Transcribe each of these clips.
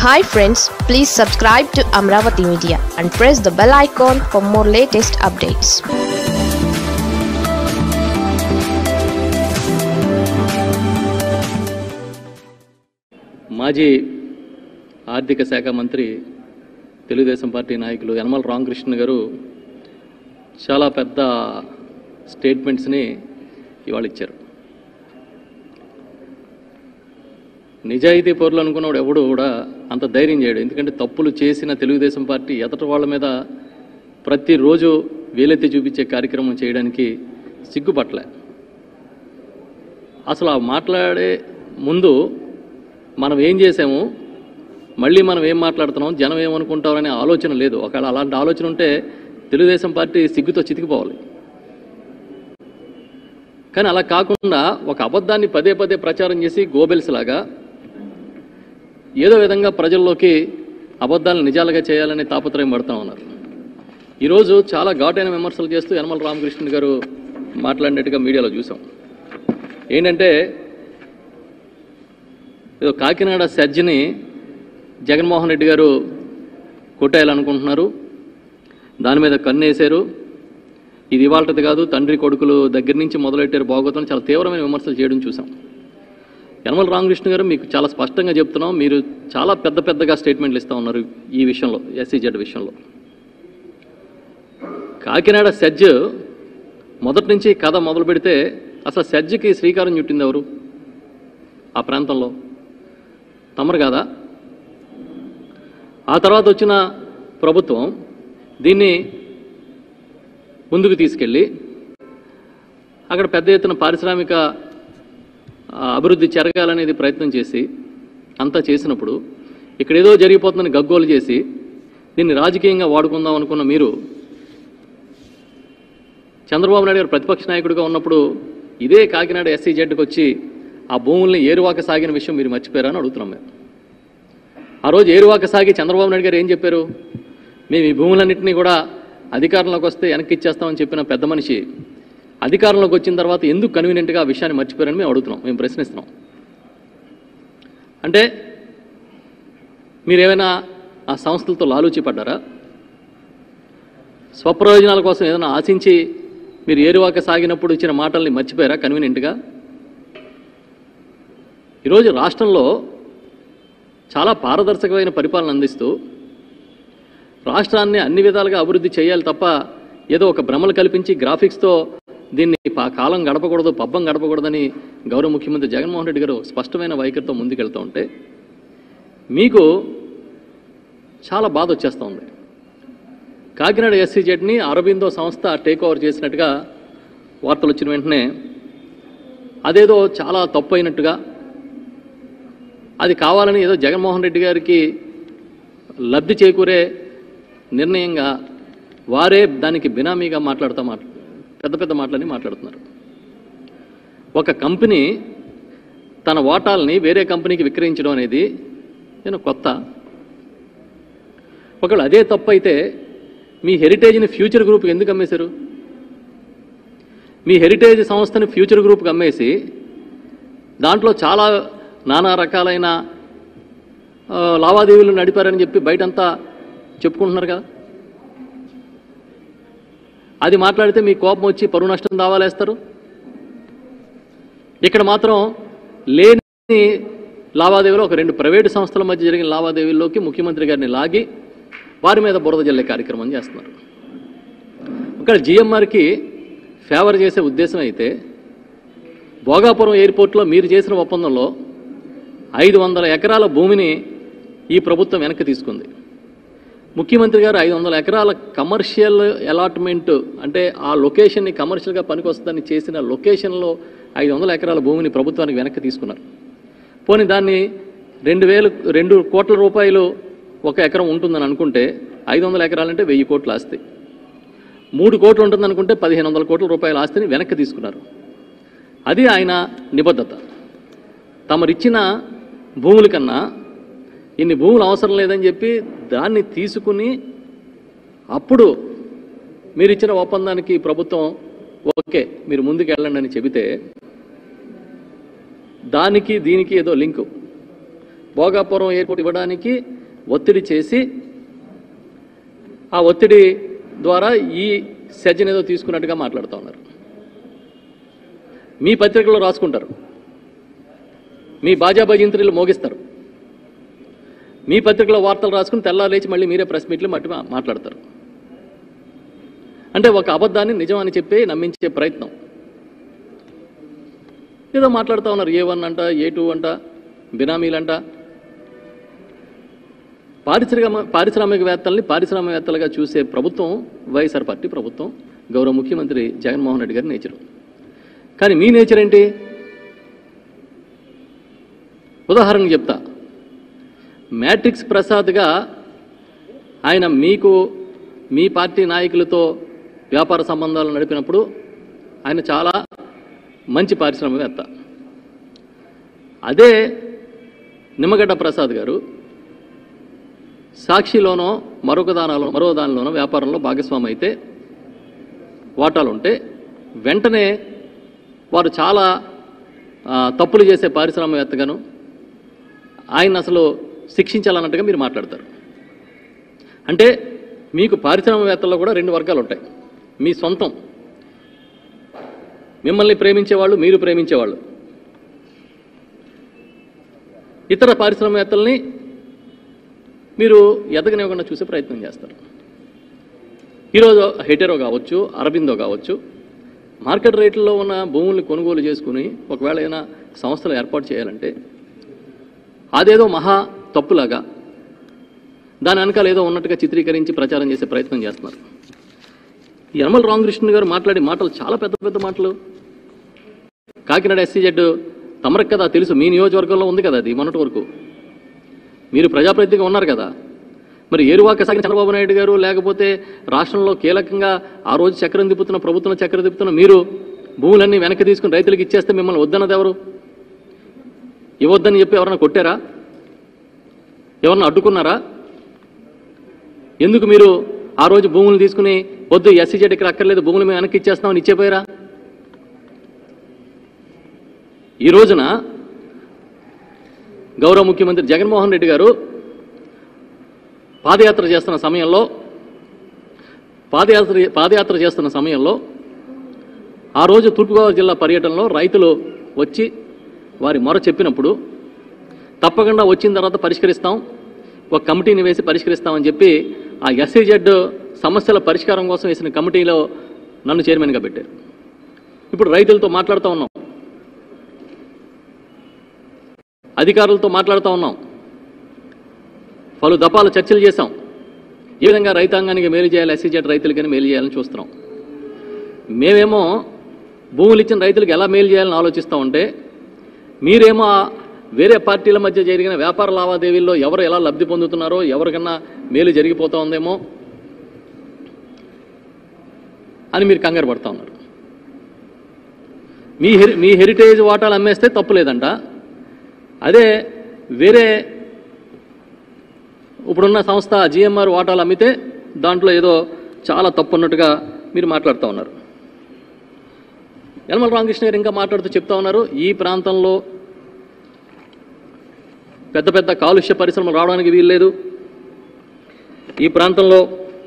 hi friends please subscribe to Amaravati media and press the bell icon for more latest updates మాజీ ఆర్థిక శాఖ మంత్రి Telugu Desam party నాయకులు యనమల రామకృష్ణ గారు చాలా పెద్ద స్టేట్మెంట్స్ని ఇవాళ ఇచ్చారు నిజాయితీ పౌరులు అనుకున్నవాడు ఎవడు కూడా అంత ధైర్యం చేయడు ఎందుకంటే తప్పులు చేసిన తెలుగుదేశం పార్టీ ఎదటి వాళ్ళ మీద ప్రతిరోజు వేలెత్తి చూపించే కార్యక్రమం చేయడానికి సిగ్గుపట్టలే అసలు ఆ మాట్లాడే ముందు మనం ఏం చేసాము మళ్ళీ మనం ఏం మాట్లాడుతున్నాం జనం ఏమనుకుంటారనే ఆలోచన లేదు ఒకవేళ అలాంటి ఆలోచన ఉంటే తెలుగుదేశం పార్టీ సిగ్గుతో చితికిపోవాలి కానీ అలా కాకుండా ఒక అబద్ధాన్ని పదే పదే ప్రచారం చేసి గోబెల్స్ లాగా ఏదో విధంగా ప్రజల్లోకి అబద్ధాలను నిజాలుగా చేయాలనే తాపత్రయం పడుతూ ఉన్నారు ఈరోజు చాలా ఘాటైన విమర్శలు చేస్తూ యనమల రామకృష్ణ గారు మాట్లాడినట్టుగా మీడియాలో చూసాం ఏంటంటే ఏదో కాకినాడ సెర్జ్ని జగన్మోహన్ రెడ్డి గారు కొట్టేయాలనుకుంటున్నారు దాని మీద కన్నేశారు ఇది ఇవాళది కాదు తండ్రి కొడుకులు దగ్గర నుంచి మొదలెట్టారు బాగోతాను చాలా తీవ్రమైన విమర్శలు చేయడం చూసాం యనమల రామకృష్ణ గారు మీకు చాలా స్పష్టంగా చెప్తున్నాం మీరు చాలా పెద్ద పెద్దగా స్టేట్మెంట్లు ఇస్తూ ఉన్నారు ఈ విషయంలో ఎస్సీజెడ్ విషయంలో కాకినాడ సెజ్ మొదటి నుంచి కథ మొదలు పెడితే అసలు సెజ్కి శ్రీకారం చుట్టింది ఎవరు ఆ ప్రాంతంలో తమరు కాదా ఆ తర్వాత వచ్చిన ప్రభుత్వం దీన్ని ముందుకు తీసుకెళ్ళి అక్కడ పెద్ద ఎత్తున పారిశ్రామిక ఆ, అభివృద్ధి జరగాలనేది ప్రయత్నం చేసి అంతా చేసినప్పుడు ఇక్కడ ఏదో జరిగిపోతుందని గగ్గోలు చేసి దీన్ని రాజకీయంగా వాడుకుందాం అనుకున్న మీరు చంద్రబాబు నాయుడు గారు ప్రతిపక్ష నాయకుడిగా ఉన్నప్పుడు ఇదే కాకినాడ ఎస్సీ జెడ్కి వచ్చి ఆ భూముల్ని ఏరువాక సాగిన విషయం మీరు మర్చిపోయారా అని అడుగుతున్నాం మేము ఆ రోజు ఏరువాక సాగి చంద్రబాబు నాయుడు గారు ఏం చెప్పారు మేము ఈ భూములన్నింటినీ కూడా అధికారంలోకి వస్తే వెనక్కి ఇచ్చేస్తామని చెప్పిన పెద్ద మనిషి అధికారంలోకి వచ్చిన తర్వాత ఎందుకు కన్వీనియంట్గా ఆ విషయాన్ని మర్చిపోయారని మేము అడుగుతున్నాం మేము ప్రశ్నిస్తున్నాం అంటే మీరేమైనా ఆ సంస్థలతో లాలూచి పడ్డారా స్వప్రయోజనాల కోసం ఏదైనా ఆశించి మీరు ఏరువాక సాగినప్పుడు ఇచ్చిన మాటల్ని మర్చిపోయారా కన్వీనియంట్గా ఈరోజు రాష్ట్రంలో చాలా పారదర్శకమైన పరిపాలన అందిస్తూ రాష్ట్రాన్ని అన్ని విధాలుగా అభివృద్ధి చేయాలి తప్ప ఏదో ఒక భ్రమలు కల్పించి గ్రాఫిక్స్తో దీన్ని పా- కాలం గడపకూడదు పబ్బం గడపకూడదని గౌరవ ముఖ్యమంత్రి జగన్మోహన్ రెడ్డి గారు స్పష్టమైన వైఖరితో ముందుకెళ్తూ ఉంటే మీకు చాలా బాధ వచ్చేస్తూ ఉంది కాకినాడ ఎస్సీ జెడ్ని అరబిందో సంస్థ టేక్ ఓవర్ చేసినట్టుగా వార్తలు వచ్చిన వెంటనే అదేదో చాలా తప్పు అయినట్టుగా అది కావాలని ఏదో జగన్మోహన్ రెడ్డి గారికి లబ్ధి చేకూరే నిర్ణయంగా వారే దానికి బినామీగా మాట్లాడుతూ మాట్లా పెద్ద పెద్ద మాటలని మాట్లాడుతున్నారు ఒక కంపెనీ తన వాటాల్ని వేరే కంపెనీకి విక్రయించడం అనేది నేను కొత్త ఒకవేళ అదే తప్పు అయితే మీ హెరిటేజ్ని ఫ్యూచర్ గ్రూప్కి ఎందుకు అమ్మేశారు మీ హెరిటేజ్ సంస్థని ఫ్యూచర్ గ్రూప్కి అమ్మేసి దాంట్లో చాలా నానా రకాలైన ఆ, లావాదేవీలు నడిపారని చెప్పి బయటంతా చెప్పుకుంటున్నారు కదా అది మాట్లాడితే మీ కోపం వచ్చి పరువు నష్టం దావాలేస్తారు ఇక్కడ మాత్రం లేని లావాదేవీలు ఒక రెండు ప్రైవేటు సంస్థల మధ్య జరిగిన లావాదేవీల్లోకి ముఖ్యమంత్రి గారిని లాగి వారి మీద బురద జల్లే కార్యక్రమం చేస్తున్నారు ఇక్కడ జిఎంఆర్కి ఫేవర్ చేసే ఉద్దేశం అయితే భోగాపురం ఎయిర్పోర్ట్లో మీరు చేసిన ఒప్పందంలో ఐదు వందల ఎకరాల భూమిని ఈ ప్రభుత్వం వెనక్కి తీసుకుంది ముఖ్యమంత్రి గారు ఐదు వందల ఎకరాల కమర్షియల్ అలాట్మెంట్ అంటే ఆ లొకేషన్ని కమర్షియల్గా పనికొస్తుందని చేసిన లొకేషన్లో ఐదు వందల ఎకరాల భూమిని ప్రభుత్వానికి వెనక్కి తీసుకున్నారు పోనీ దాన్ని రెండు వేలు రెండు కోట్ల రూపాయలు ఒక ఎకరం ఉంటుందని అనుకుంటే ఐదు వందల ఎకరాలంటే వెయ్యి కోట్ల ఆస్తి మూడు కోట్లు ఉంటుంది అనుకుంటే పదిహేను వందల కోట్ల రూపాయల ఆస్తిని వెనక్కి తీసుకున్నారు అది ఆయన నిబద్ధత తమరిచ్చిన భూముల కన్నా ఇన్ని భూములు అవసరం లేదని చెప్పి దాన్ని తీసుకుని అప్పుడు మీరు ఇచ్చిన ఒప్పందానికి ప్రభుత్వం ఓకే మీరు ముందుకు వెళ్ళండి అని చెబితే దానికి దీనికి ఏదో లింకు భోగాపురం ఎయిర్పోర్ట్ ఇవ్వడానికి ఒత్తిడి చేసి ఆ ఒత్తిడి ద్వారా ఈ సెజ్జన్ ఏదో తీసుకున్నట్టుగా మాట్లాడుతూ ఉన్నారు మీ పత్రికలో రాసుకుంటారు మీ బాజా భజంత్రులు మోగిస్తారు మీ పత్రికలో వార్తలు రాసుకుని తెల్లారు లేచి మళ్ళీ మీరే ప్రెస్ మీట్లు మట్టి మా- మాట్లాడతారు అంటే ఒక అబద్ధాన్ని నిజం అని చెప్పి నమ్మించే ప్రయత్నం ఏదో మాట్లాడుతూ ఉన్నారు ఏ వన్ అంట ఏ టూ అంట బినామీలంట పారిశ్రామిక పారిశ్రామికవేత్తల్ని పారిశ్రామికవేత్తలుగా చూసే ప్రభుత్వం వైఎస్ఆర్ పార్టీ ప్రభుత్వం గౌరవ ముఖ్యమంత్రి జగన్మోహన్ రెడ్డి గారి నేచరు కానీ మీ నేచర్ ఏంటి ఉదాహరణకు చెప్తా మ్యాట్రిక్స్ ప్రసాద్గా ఆయన మీకు మీ పార్టీ నాయకులతో వ్యాపార సంబంధాలు నడిపినప్పుడు ఆయన చాలా మంచి పారిశ్రామికవేత్త అదే నిమ్మగడ్డ ప్రసాద్ గారు సాక్షిలోనో మరొక దానాలో మరో దానిలోనో వ్యాపారంలో భాగస్వామి అయితే వాటాలు ఉంటే వెంటనే వారు చాలా ఆ, తప్పులు చేసే పారిశ్రామికవేత్తగాను ఆయన అసలు శిక్షించాలన్నట్టుగా మీరు మాట్లాడతారు అంటే మీకు పారిశ్రామికవేత్తల్లో కూడా రెండు వర్గాలు ఉంటాయి మీ సొంతం మిమ్మల్ని ప్రేమించేవాళ్ళు మీరు ప్రేమించేవాళ్ళు ఇతర పారిశ్రామికవేత్తల్ని మీరు ఎదగనివ్వకుండా చూసే ప్రయత్నం చేస్తారు ఈరోజు హెటెరో కావచ్చు అరబిందో కావచ్చు మార్కెట్ రేట్లలో ఉన్న భూముల్ని కొనుగోలు చేసుకుని ఒకవేళ ఏదైనా సంస్థలు ఏర్పాటు చేయాలంటే అదేదో మహా తప్పులాగా దాని వెనకాల ఏదో ఉన్నట్టుగా చిత్రీకరించి ప్రచారం చేసే ప్రయత్నం చేస్తున్నారు యనమల రామకృష్ణ గారు మాట్లాడే మాటలు చాలా పెద్ద పెద్ద మాటలు కాకినాడ ఎస్సీజెడ్ తమరకు కదా తెలుసు మీ నియోజకవర్గంలో ఉంది కదా అది మొన్నటి వరకు మీరు ప్రజాప్రతినిధిగా ఉన్నారు కదా మరి ఏరువాక సాగిన చంద్రబాబు నాయుడు గారు లేకపోతే రాష్ట్రంలో కీలకంగా ఆ రోజు చక్రం తిప్పుతున్న ప్రభుత్వం చక్రం తిప్పుతున్న మీరు భూములన్నీ వెనక్కి తీసుకుని రైతులకు ఇచ్చేస్తే మిమ్మల్ని వద్దన్నది ఎవరు ఇవ్వద్దని చెప్పి ఎవరన్నా కొట్టారా ఎవరన్నా అడ్డుకున్నారా ఎందుకు మీరు ఆ రోజు భూములు తీసుకుని వద్దు ఎస్సీజెడ్ ఇక్కడ అక్కర్లేదు భూములు మేము వెనక్కి ఇచ్చేస్తామని ఇచ్చేపోయారా ఈ రోజున గౌరవ ముఖ్యమంత్రి జగన్మోహన్ రెడ్డి గారు పాదయాత్ర చేస్తున్న సమయంలో పాదయాత్ర పాదయాత్ర చేస్తున్న సమయంలో ఆ రోజు తూర్పుగోదావరి జిల్లా పర్యటనలో రైతులు వచ్చి వారి మొర చెప్పినప్పుడు తప్పకుండా వచ్చిన తర్వాత పరిష్కరిస్తాం ఒక కమిటీని వేసి పరిష్కరిస్తామని చెప్పి ఆ ఎస్సీజెడ్ సమస్యల పరిష్కారం కోసం వేసిన కమిటీలో నన్ను చైర్మన్గా పెట్టారు ఇప్పుడు రైతులతో మాట్లాడుతూ ఉన్నాం అధికారులతో మాట్లాడుతూ ఉన్నాం పలు దఫాలు చర్చలు చేశాం ఏ విధంగా రైతాంగానికి మేలు చేయాలి ఎస్సీజెడ్ రైతులకని మేలు చేయాలని చూస్తున్నాం మేమేమో భూములు ఇచ్చిన రైతులకు ఎలా మేలు చేయాలని ఆలోచిస్తూ ఉంటే మీరేమో ఆ వేరే పార్టీల మధ్య జరిగిన వ్యాపార లావాదేవీల్లో ఎవరు ఎలా లబ్ధి పొందుతున్నారో ఎవరికన్నా మేలు జరిగిపోతూ ఉందేమో అని మీరు కంగారు పడుతూ ఉన్నారు మీ హెరి మీ హెరిటేజ్ వాటాలు అమ్మేస్తే తప్పు లేదంట అదే వేరే ఇప్పుడున్న సంస్థ జిఎంఆర్ వాటాలు అమ్మితే దాంట్లో ఏదో చాలా తప్పు ఉన్నట్టుగా మీరు మాట్లాడుతూ ఉన్నారు యనమల రామకృష్ణ గారు ఇంకా మాట్లాడుతూ చెప్తా ఉన్నారు ఈ ప్రాంతంలో పెద్ద పెద్ద కాలుష్య పరిశ్రమలు రావడానికి వీల్లేదు ఈ ప్రాంతంలో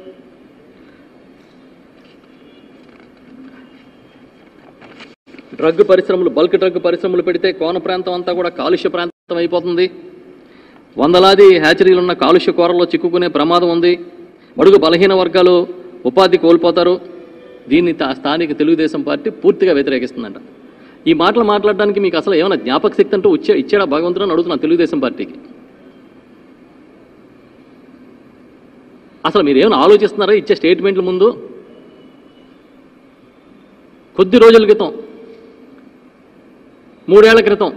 డ్రగ్ పరిశ్రమలు బల్క్ డ్రగ్ పరిశ్రమలు పెడితే కోన ప్రాంతం అంతా కూడా కాలుష్య ప్రాంతం అయిపోతుంది వందలాది హ్యాచరీలు ఉన్న కాలుష్య కూరల్లో చిక్కుకునే ప్రమాదం ఉంది బడుగు బలహీన వర్గాలు ఉపాధి కోల్పోతారు దీన్ని తా- స్థానిక తెలుగుదేశం పార్టీ పూర్తిగా వ్యతిరేకిస్తుందంట ఈ మాటలు మాట్లాడడానికి మీకు అసలు ఏమైనా జ్ఞాపక శక్తి అంటూ వచ్చే ఇచ్చాడా భగవంతుడు అని అడుగుతున్నా తెలుగుదేశం పార్టీకి అసలు మీరు ఏమైనా ఆలోచిస్తున్నారా ఇచ్చే స్టేట్మెంట్ల ముందు కొద్ది రోజుల క్రితం మూడేళ్ల క్రితం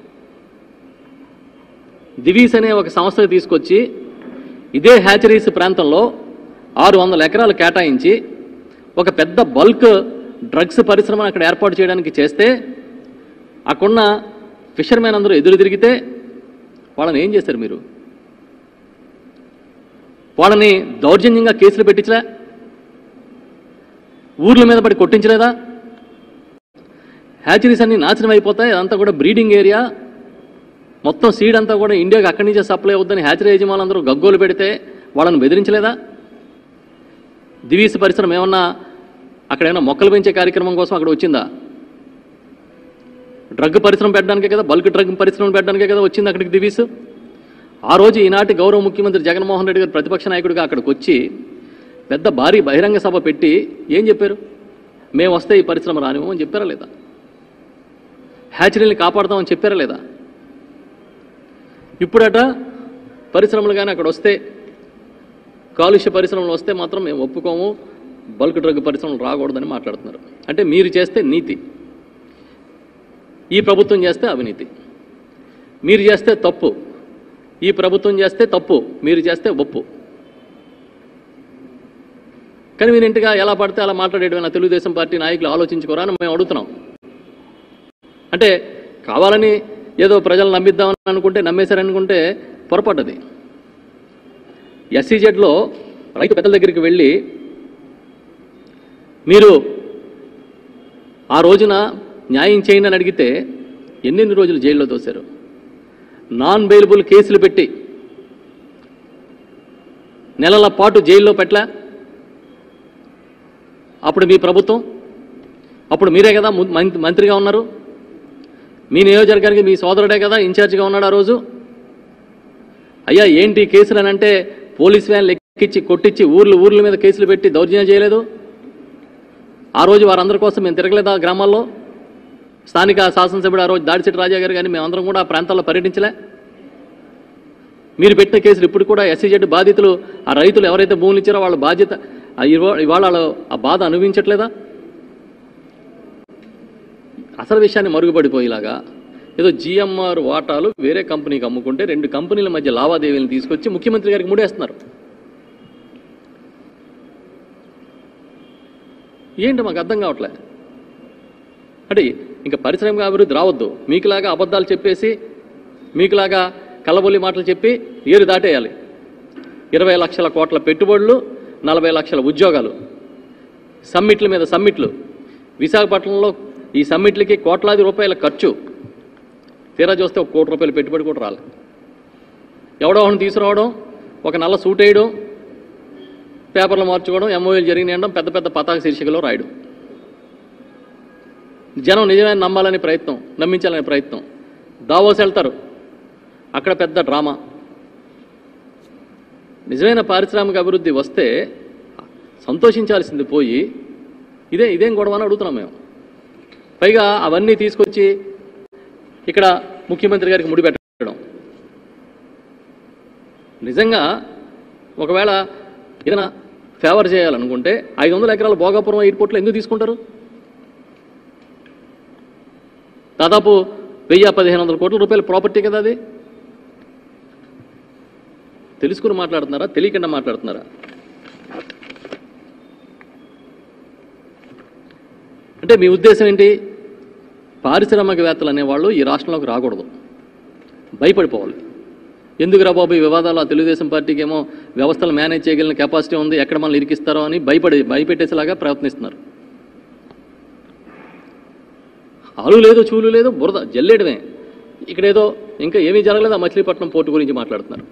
దివీస్ అనే ఒక సంస్థ తీసుకొచ్చి ఇదే హ్యాచరీస్ ప్రాంతంలో ఆరు వందల ఎకరాలు కేటాయించి ఒక పెద్ద బల్క్ డ్రగ్స్ పరిశ్రమను అక్కడ ఏర్పాటు చేయడానికి చేస్తే అక్కడున్న ఫిషర్మెన్ అందరూ ఎదురు తిరిగితే వాళ్ళని ఏం చేశారు మీరు వాళ్ళని దౌర్జన్యంగా కేసులు పెట్టించలే ఊర్ల మీద పడి కొట్టించలేదా హ్యాచరీస్ అన్ని నాశనం అయిపోతాయి అదంతా కూడా బ్రీడింగ్ ఏరియా మొత్తం సీడ్ అంతా కూడా ఇండియాకి అక్కడి నుంచే సప్లై అవుద్దని హ్యాచరీ యజమానులందరూ గగ్గోలు పెడితే వాళ్ళని బెదిరించలేదా దివీస్ పరిశ్రమ ఏమన్నా అక్కడ ఏమైనా మొక్కలు పెంచే కార్యక్రమం కోసం అక్కడ వచ్చిందా డ్రగ్ పరిశ్రమ పెట్టడానికే కదా బల్క్ డ్రగ్ పరిశ్రమ పెట్టడానికే కదా వచ్చింది అక్కడికి దివీస్ ఆ రోజు ఈనాటి గౌరవ ముఖ్యమంత్రి జగన్మోహన్ రెడ్డి గారు ప్రతిపక్ష నాయకుడిగా అక్కడికి వచ్చి పెద్ద భారీ బహిరంగ సభ పెట్టి ఏం చెప్పారు మేము వస్తే ఈ పరిశ్రమ రానివ్వం అని చెప్పారా లేదా హ్యాచరీని కాపాడతామని చెప్పారా లేదా ఇప్పుడట పరిశ్రమలు కానీ అక్కడ వస్తే కాలుష్య పరిశ్రమలు వస్తే మాత్రం మేము ఒప్పుకోము బల్క్ డ్రగ్ పరిశ్రమలు రాకూడదని మాట్లాడుతున్నారు అంటే మీరు చేస్తే నీతి ఈ ప్రభుత్వం చేస్తే అవినీతి మీరు చేస్తే తప్పు ఈ ప్రభుత్వం చేస్తే తప్పు మీరు చేస్తే ఒప్పు కానీ మీరు ఇంటిగా ఎలా పడితే అలా మాట్లాడేటమైనా తెలుగుదేశం పార్టీ నాయకులు ఆలోచించుకోరా అని మేము అడుగుతున్నాం అంటే కావాలని ఏదో ప్రజలు నమ్మిద్దామని అనుకుంటే నమ్మేశారనుకుంటే పొరపడ్డది ఎస్సీజెడ్లో రైతు పెద్దల దగ్గరికి వెళ్ళి మీరు ఆ రోజున న్యాయం చేయండి అని అడిగితే ఎన్నెన్ని రోజులు జైల్లో తోశారు నాన్ బెయిలబుల్ కేసులు పెట్టి నెలల పాటు జైల్లో పెట్టలే అప్పుడు మీ ప్రభుత్వం అప్పుడు మీరే కదా ము- మంత్రి- మంత్రిగా ఉన్నారు మీ నియోజకవర్గానికి మీ సోదరుడే కదా ఇన్ఛార్జిగా ఉన్నాడు ఆ రోజు అయ్యా ఏంటి కేసులు అని అంటే పోలీస్ వ్యాన్ లెక్కించి కొట్టించి ఊర్లు ఊర్ల మీద కేసులు పెట్టి దౌర్జన్యం చేయలేదు ఆ రోజు వారందరి కోసం మేము తిరగలేదా గ్రామాల్లో స్థానిక శాసనసభ్యుడు ఆ రోజు దాడిచెట్టి రాజా గారు కానీ మేమందరం కూడా ఆ ప్రాంతాల్లో పర్యటించలే మీరు పెట్టిన కేసులు ఇప్పుడు కూడా ఎస్సీజెడ్ బాధితులు ఆ రైతులు ఎవరైతే భూములు ఇచ్చారో వాళ్ళ బాధ్యత ఆ ఇవా- ఇవాళ వాళ్ళు ఆ బాధ అనుభవించట్లేదా అసలు విషయాన్ని మరుగుపడిపోయేలాగా ఏదో జిఎంఆర్ వాటాలు వేరే కంపెనీకి అమ్ముకుంటే రెండు కంపెనీల మధ్య లావాదేవీలను తీసుకొచ్చి ముఖ్యమంత్రి గారికి ముడేస్తున్నారు ఏంటి మాకు అర్థం కావట్లే అంటే ఇంకా పరిశ్రమ అభివృద్ధి రావద్దు మీకులాగా అబద్ధాలు చెప్పేసి మీకులాగా కళ్ళబొల్లి మాటలు చెప్పి ఏరు దాటేయాలి ఇరవై లక్షల కోట్ల పెట్టుబడులు నలభై లక్షల ఉద్యోగాలు సమ్మిట్ల మీద సమ్మిట్లు విశాఖపట్నంలో ఈ సమ్మిట్లకి కోట్లాది రూపాయల ఖర్చు తీరా చూస్తే ఒక కోటి రూపాయల పెట్టుబడి కూడా రాలే ఎవడో ఒకరిని తీసుకురావడం ఒక నల్ల సూట్ వేయడం పేపర్లు మార్చుకోవడం ఎంఓఏలు జరిగినాయి అనడం పెద్ద పెద్ద పతాక శీర్షికలో రాయడం జనం నిజమైన నమ్మాలనే ప్రయత్నం నమ్మించాలనే ప్రయత్నం దావోస్ వెళ్తారు అక్కడ పెద్ద డ్రామా నిజమైన పారిశ్రామిక అభివృద్ధి వస్తే సంతోషించాల్సింది పోయి ఇదే ఇదేం గొడవ అని అడుగుతున్నాం మేము పైగా అవన్నీ తీసుకొచ్చి ఇక్కడ ముఖ్యమంత్రి గారికి ముడిపెట్టడం నిజంగా ఒకవేళ ఏదైనా ఫేవర్ చేయాలనుకుంటే ఐదు వందల ఎకరాల భోగాపురం ఎయిర్పోర్ట్లో ఎందుకు తీసుకుంటారు దాదాపు వెయ్యి పదిహేను వందల కోట్ల రూపాయల ప్రాపర్టీ కదా అది తెలుసుకుని మాట్లాడుతున్నారా తెలియకుండా మాట్లాడుతున్నారా అంటే మీ ఉద్దేశం ఏంటి పారిశ్రామికవేత్తలు అనేవాళ్ళు ఈ రాష్ట్రంలోకి రాకూడదు భయపడిపోవాలి ఎందుకు రా బాబు ఈ వివాదాలు ఆ తెలుగుదేశం పార్టీకి ఏమో వ్యవస్థలు మేనేజ్ చేయగలిగిన కెపాసిటీ ఉంది ఎక్కడ మనల్ని ఇరికిస్తారో అని భయపడి భయపెట్టేసేలాగా ప్రయత్నిస్తున్నారు ఆలు లేదు చూలు లేదు బురద జల్లేయడమే ఇక్కడేదో ఇంకా ఏమీ జరగలేదు ఆ మచిలీపట్నం పోర్టు గురించి మాట్లాడుతున్నారు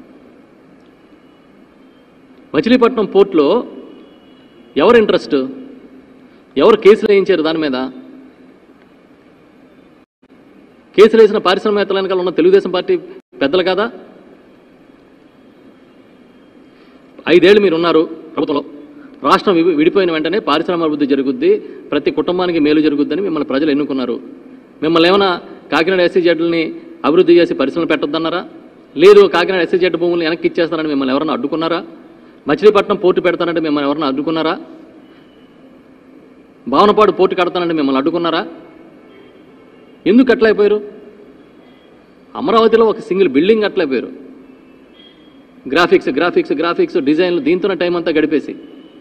మచిలీపట్నం పోర్టులో ఎవరు ఇంట్రెస్ట్ ఎవరు కేసులు వేయించారు దాని మీద కేసులు వేసిన పారిశ్రామికవేత్తల వెనకాల ఉన్న తెలుగుదేశం పార్టీ పెద్దలు కాదా ఐదేళ్ళు మీరు ఉన్నారు ప్రభుత్వంలో రాష్ట్రం విడి- విడిపోయిన వెంటనే పారిశ్రామిక అభివృద్ధి జరుగుద్ది ప్రతి కుటుంబానికి మేలు జరుగుద్దని మిమ్మల్ని ప్రజలు ఎన్నుకున్నారు మిమ్మల్ని ఏమైనా కాకినాడ ఎస్సీ జడ్లని అభివృద్ధి చేసి పరిశ్రమలు పెట్టొద్దన్నారా లేదు కాకినాడ ఎస్సీ జడ్ భూములు వెనక్కి ఇచ్చేస్తారని మిమ్మల్ని ఎవరైనా అడ్డుకున్నారా మచిలీపట్నం పోర్టు పెడతానంటే మిమ్మల్ని ఎవరైనా అడ్డుకున్నారా భావనపాడు పోర్టు కడతానంటే మిమ్మల్ని అడ్డుకున్నారా ఎందుకు అట్లయిపోయారు అమరావతిలో ఒక సింగిల్ బిల్డింగ్ అట్లయిపోయారు గ్రాఫిక్స్ గ్రాఫిక్స్ గ్రాఫిక్స్ డిజైన్లు దీంతోనే టైం అంతా గడిపేసి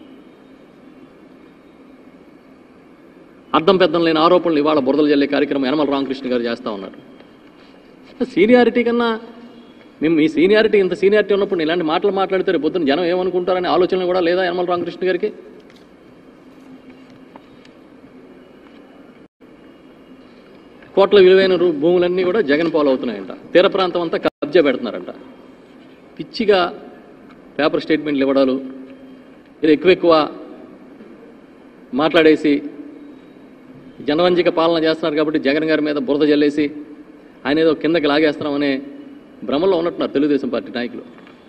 అర్థం పెద్దం లేని ఆరోపణలు ఇవాళ బురదలు జల్లే కార్యక్రమం యనమల రామకృష్ణ గారు చేస్తూ ఉన్నారు సీనియారిటీ కన్నా మేము మీ సీనియారిటీ ఇంత సీనియారిటీ ఉన్నప్పుడు నేను ఇలాంటి మాటలు మాట్లాడితే రేపు పొద్దున్న జనం ఏమనుకుంటారనే ఆలోచనలు కూడా లేదా యనమల రామకృష్ణ గారికి కోట్ల విలువైన రూ- భూములన్నీ కూడా జగన్ పాలు అవుతున్నాయంట తీర ప్రాంతం అంతా కబ్జా పెడుతున్నారంట పిచ్చిగా పేపర్ స్టేట్మెంట్లు ఇవ్వడాలు ఇది ఎక్కువ ఎక్కువ మాట్లాడేసి జనరంజిక పాలన చేస్తున్నారు కాబట్టి జగన్ గారి మీద బురద జల్లేసి ఆయన ఏదో కిందకి లాగేస్తున్నామనే భ్రమలో ఉన్నట్టున్నారు తెలుగుదేశం పార్టీ నాయకులు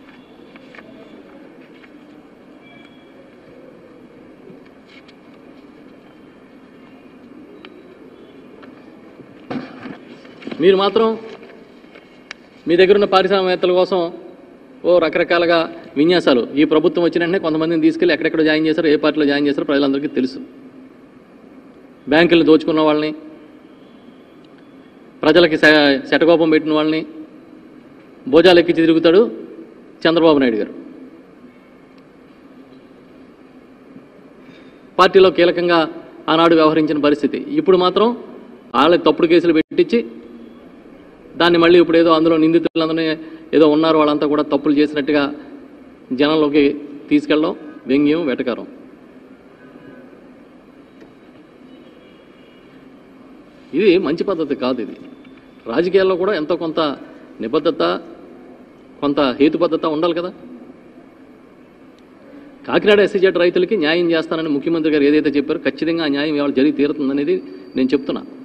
మీరు మాత్రం మీ దగ్గర ఉన్న పారిశ్రామికవేత్తల కోసం ఓ రకరకాలుగా విన్యాసాలు ఈ ప్రభుత్వం వచ్చిన వెంటనే కొంతమందిని తీసుకెళ్ళి ఎక్కడెక్కడ జాయిన్ చేశారు ఏ పార్టీలో జాయిన్ చేశారో ప్రజలందరికీ తెలుసు బ్యాంకులు దోచుకున్న వాళ్ళని ప్రజలకి శ- శటకోపం పెట్టిన వాళ్ళని భోజాలు ఎక్కించి తిరుగుతాడు చంద్రబాబు నాయుడు గారు పార్టీలో కీలకంగా ఆనాడు వ్యవహరించిన పరిస్థితి ఇప్పుడు మాత్రం వాళ్ళకి తప్పుడు కేసులు పెట్టించి దాన్ని మళ్ళీ ఇప్పుడు ఏదో అందులో నిందితులందరినీ ఏదో ఉన్నారు వాళ్ళంతా కూడా తప్పులు చేసినట్టుగా జనంలోకి తీసుకెళ్ళడం వ్యంగ్యం వెటకారం ఇది మంచి పద్ధతి కాదు ఇది రాజకీయాల్లో కూడా ఎంతో కొంత నిబద్ధత కొంత హేతుబద్ధత ఉండాలి కదా కాకినాడ ఎస్సీజెడ్ రైతులకి న్యాయం చేస్తానని ముఖ్యమంత్రి గారు ఏదైతే చెప్పారో ఖచ్చితంగా ఆ న్యాయం ఇవాళ జరిగి తీరుతుందనేది నేను చెప్తున్నా